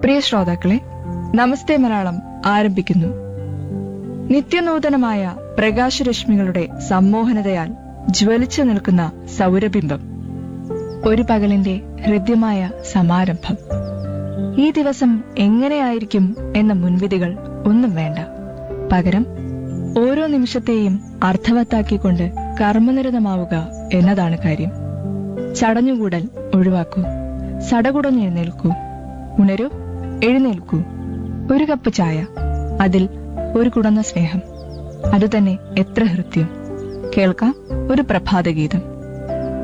പ്രിയ ശ്രോതാക്കളെ നമസ്തേ മലയാളം ആരംഭിക്കുന്നു നിത്യനൂതനമായ പ്രകാശരശ്മികളുടെ സമ്മോഹനതയാൽ ജ്വലിച്ചു നിൽക്കുന്ന സൗരബിംബം ഒരു പകലിന്റെ ഹൃദ്യമായ സമാരംഭം ഈ ദിവസം എങ്ങനെയായിരിക്കും എന്ന മുൻവിധികൾ ഒന്നും വേണ്ട പകരം ഓരോ നിമിഷത്തെയും അർത്ഥവത്താക്കിക്കൊണ്ട് കർമ്മനിരതമാവുക എന്നതാണ് കാര്യം ചടഞ്ഞുകൂടൽ ഒഴിവാക്കൂ സടകുടഞ്ഞെഴുന്നേൽക്കൂ ഉണരൂ എഴുന്നേൽക്കൂ ഒരു കപ്പ് ചായ അതിൽ ഒരു കുടന്ന സ്നേഹം അതുതന്നെ എത്ര ഹൃദ്യം കേൾക്കാം ഒരു പ്രഭാതഗീതം